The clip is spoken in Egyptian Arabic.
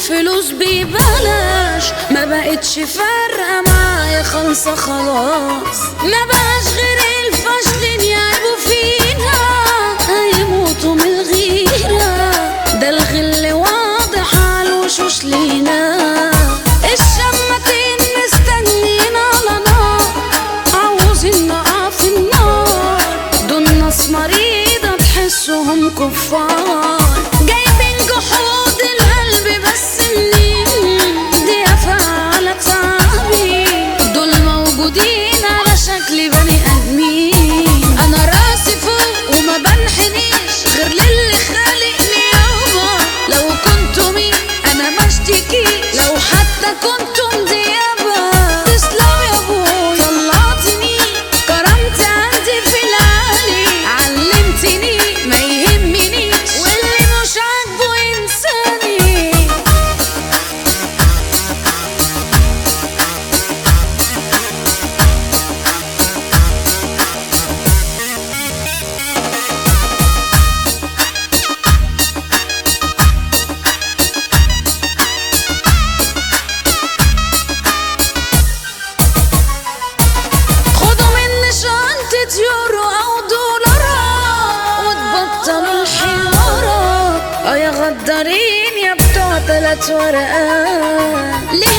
الفلوس ببلاش ما بقتش فارقة معايا خالصة خلاص ما بقاش غير الفاشلين يعيبوا فينا هيموتوا من الغيرة ده الغل واضح على الوشوش لينا الشماتين مستنيين على نار عاوزين نقع في النار دول ناس مريضة تحسهم كفار جايبين جحود القلب بس منين دي على تعبي دول موجودين على شكل بني ادمين انا راسي فوق وما بنحنيش غير للي خالقني يابا لو كنتوا مين انا ما اشتكي لو حتى كنتم ديابا تسلم يا ابوي طلعتني كرمت عندي في العالي علمتني ما يهمنيش واللي مش عاجبه ينساني خدوا مني شنطة يورو أو دولارات وتبطلوا الحوارات اه يا غدارين يا بتوع تلات ورقات ليه